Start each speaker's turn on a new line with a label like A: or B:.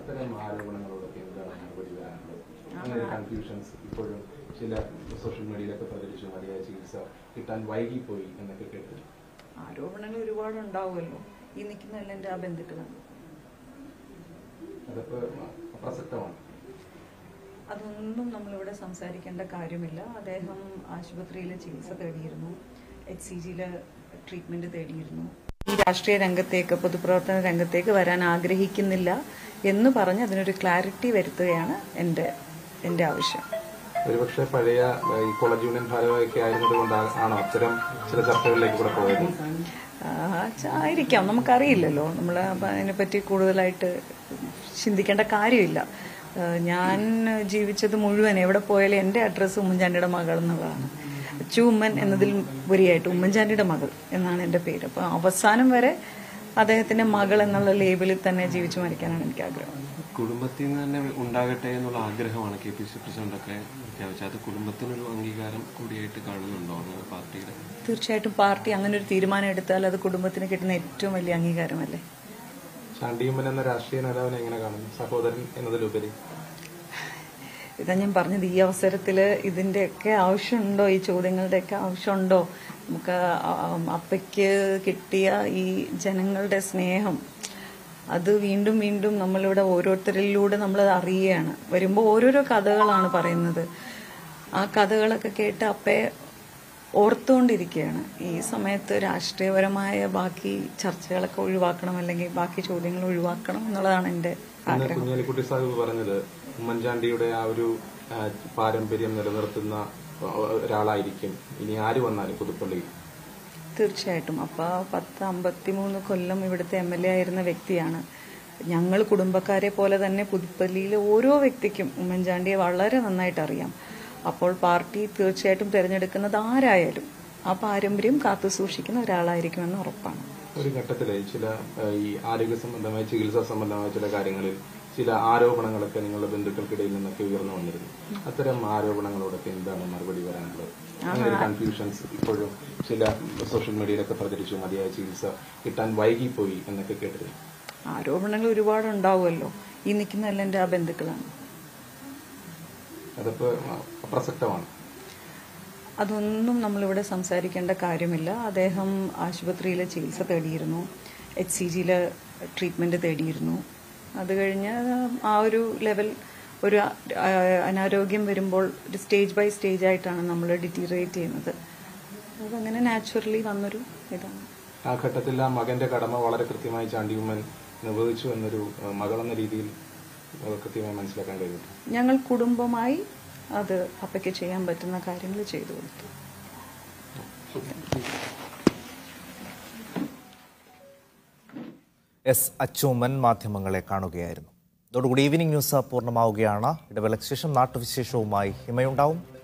A: അത്തരം ആരോപണങ്ങളോടൊക്കെ എന്താണ് മറുപടി വരാനുള്ളത് അങ്ങനെ കൺഫ്യൂഷൻസ് ഇപ്പോഴും ചില സോഷ്യൽ മീഡിയയിലൊക്കെ പ്രചരിച്ചു മതിയായ ചികിത്സ കിട്ടാൻ വൈകിപ്പോയി എന്നൊക്കെ കേട്ടു
B: ആരോപണങ്ങൾ ഒരുപാട് ഉണ്ടാവുമല്ലോ ഈ നിൽക്കുന്നതെല്ലാം എൻ്റെ ആ ബന്ധുക്കളാണ്
A: അതൊക്കെ അപ്രസക്തമാണ്
B: അതൊന്നും നമ്മളിവിടെ സംസാരിക്കേണ്ട കാര്യമില്ല അദ്ദേഹം ആശുപത്രിയിൽ ചികിത്സ തേടിയിരുന്നു എച്ച് സി ജിയിൽ ട്രീറ്റ്മെന്റ് തേടിയിരുന്നു ഈ രാഷ്ട്രീയ രംഗത്തേക്ക് പൊതുപ്രവർത്തന രംഗത്തേക്ക് വരാൻ ആഗ്രഹിക്കുന്നില്ല എന്ന് പറഞ്ഞ് അതിനൊരു ക്ലാരിറ്റി വരുത്തുകയാണ് എൻ്റെ എൻ്റെ ആവശ്യം
A: ഒരുപക്ഷെ പഴയ ഏഹ്, ഈ കോളേജ് യൂണിയൻ ഭാരവാഹിയൊക്കെ ആയിരുന്നത് കൊണ്ടാണോ അത്തരം ചില ചർച്ചകളിലേക്ക് കൂടെ പോയത്
B: ആ, ച- ആയിരിക്കാം നമുക്കറിയില്ലല്ലോ നമ്മൾ അതിനെപ്പറ്റി കൂടുതലായിട്ട് ചിന്തിക്കേണ്ട കാര്യമില്ല ആ, ഞാൻ ജീവിച്ചത് മുഴുവൻ എവിടെ പോയാലും എൻ്റെ അഡ്രസ്സ് ഉമ്മൻചാണ്ടിയുടെ മകൾ എന്നുള്ളതാണ് അച്ചു ഉമ്മൻ എന്നതിൽ ഉപരിയായിട്ട് ഉമ്മൻചാണ്ടിയുടെ മകൾ എന്നാണ് എൻ്റെ പേര് അപ്പോൾ അവസാനം വരെ അദ്ദേഹത്തിൻ്റെ മകൾ എന്നുള്ള ലേബിളിൽ തന്നെ ജീവിച്ചു മരിക്കാനാണ് എനിക്ക് ആഗ്രഹം
C: കുടുംബത്തിൽ നിന്ന് തന്നെ ഉണ്ടാകട്ടെ എന്നുള്ള ആഗ്രഹമാണ് കെ പി സി പ്രസിഡന്റൊക്കെ പ്രഖ്യാപിച്ചത് അത് കുടുംബത്തിനൊരു അംഗീകാരം കൂടിയായിട്ട് കാണുന്നുണ്ടോ അങ്ങനെ പാർട്ടിയുടെ
B: തീർച്ചയായിട്ടും പാർട്ടി അങ്ങനെ ഒരു തീരുമാനം എടുത്താൽ അത് കുടുംബത്തിന് കിട്ടുന്ന ഏറ്റവും വലിയ അംഗീകാരമല്ലേ
A: ചാണ്ടിയമ്മൻ എന്ന രാഷ്ട്രീയ നേതാവിനെ എങ്ങനെ കാണുന്നു സഹോദരൻ എന്നതിലുപരി
B: ഇതാ ഞാൻ പറഞ്ഞത് ഈ അവസരത്തിൽ ഇതിൻ്റെയൊക്കെ ആവശ്യമുണ്ടോ ഈ ചോദ്യങ്ങളുടെയൊക്കെ ആവശ്യമുണ്ടോ നമുക്ക് ആ- അപ്പയ്ക്ക് കിട്ടിയ ഈ ജനങ്ങളുടെ സ്നേഹം അത് വീണ്ടും വീണ്ടും നമ്മളിവിടെ ഓരോരുത്തരിലൂടെ നമ്മളത് അറിയുകയാണ് വരുമ്പോൾ ഓരോരോ കഥകളാണ് പറയുന്നത് ആ കഥകളൊക്കെ കേട്ട് അപ്പയെ ഓർത്തുകൊണ്ടിരിക്കുകയാണ് ഈ സമയത്ത് രാഷ്ട്രീയപരമായ ബാക്കി ചർച്ചകളൊക്കെ ഒഴിവാക്കണം അല്ലെങ്കിൽ ബാക്കി ചോദ്യങ്ങൾ ഒഴിവാക്കണം എന്നുള്ളതാണ് എൻ്റെ
A: ഇന്ന്
B: ആഗ്രഹം
A: കുഞ്ഞാലിക്കുട്ടി സാഹിബ് പറഞ്ഞത് ഉമ്മൻചാണ്ടിയുടെ ആ ഒരു ആ, പാരമ്പര്യം നിലനിർത്തുന്ന ആ, ഒരാളായിരിക്കും ഇനി ആര് വന്നാലും പുതുപ്പള്ളി
B: തീർച്ചയായിട്ടും അപ്പ പത്ത് അമ്പത്തിമൂന്ന് കൊല്ലം ഇവിടുത്തെ എം എൽ എ ആയിരുന്ന വ്യക്തിയാണ് ഞങ്ങൾ കുടുംബക്കാരെ പോലെ തന്നെ പുതുപ്പള്ളിയിലെ ഓരോ വ്യക്തിക്കും ഉമ്മൻചാണ്ടിയെ വളരെ നന്നായിട്ട് അറിയാം അപ്പോൾ പാർട്ടി തീർച്ചയായിട്ടും തിരഞ്ഞെടുക്കുന്നത് ആരായാലും ആ പാരമ്പര്യം കാത്തു സൂക്ഷിക്കുന്ന ഒരാളായിരിക്കുമെന്ന് ഉറപ്പാണ്
A: ഒരു ഘട്ടത്തിലെ ചില ആ, ഈ ആരോഗ്യ സംബന്ധമായ ചികിത്സാ സംബന്ധമായ ചില കാര്യങ്ങളിൽ ചില ആരോപണങ്ങളൊക്കെ നിങ്ങളുടെ ബന്ധുക്കൾക്കിടയിൽ നിന്നൊക്കെ ഉയർന്നു വന്നിരുന്നു അത്തരം ആരോപണങ്ങളോടൊക്കെ എന്താണ് മറുപടി വരാനുള്ളത് അങ്ങനെ ഒരു കൺഫ്യൂഷൻസ് ഇപ്പോഴും ചില സോഷ്യൽ മീഡിയയിലൊക്കെ പ്രചരിച്ചു മതിയായ ചികിത്സ കിട്ടാൻ വൈകിപ്പോയി എന്നൊക്കെ കേട്ടിരുന്നു
B: ആരോപണങ്ങൾ ഒരുപാട് ഉണ്ടാവുമല്ലോ ഈ നിൽക്കുന്നതെല്ലാം എൻ്റെ ആ ബന്ധുക്കളാണ്
A: അതൊക്കെ അപ്രസക്തമാണ്
B: അതൊന്നും നമ്മളിവിടെ സംസാരിക്കേണ്ട കാര്യമില്ല അദ്ദേഹം ആശുപത്രിയിൽ ചികിത്സ തേടിയിരുന്നു എച്ച് സി ജിയിൽ ട്രീറ്റ്മെന്റ് തേടിയിരുന്നു അത് കഴിഞ്ഞ് ആ ഒരു ലെവൽ ഒരു ആ, അനാരോഗ്യം വരുമ്പോൾ ഒരു സ്റ്റേജ് ബൈ സ്റ്റേജ് ആയിട്ടാണ് നമ്മൾ ഡിറ്റീറിയേറ്റ് ചെയ്യുന്നത് അതങ്ങനെ നാച്ചുറലി വന്നൊരു ഇതാണ്
A: ആ ഘട്ടത്തിൽ ആ മകന്റെ കടമ വളരെ കൃത്യമായി ചാണ്ടിയുമ്മൻ നിർവഹിച്ചു എന്നൊരു ആ, മകളെന്ന രീതിയിൽ ആ, കൃത്യമായി മനസ്സിലാക്കാൻ കഴിഞ്ഞിട്ടുണ്ട്
B: ഞങ്ങൾ കുടുംബമായി അത് അപ്പയ്ക്ക് ചെയ്യാൻ പറ്റുന്ന കാര്യങ്ങൾ ചെയ്തു കൊടുത്തു
D: എസ് അച്ചൂമ്മൻ മാധ്യമങ്ങളെ കാണുകയായിരുന്നു ഇതോടുകൂടി ഈവനിംഗ് ന്യൂസ് പൂർണ്ണമാവുകയാണ് ഇടവേളയ്ക്ക് ശേഷം നാട്ടുവിശേഷവുമായി ഹിമയുണ്ടാവും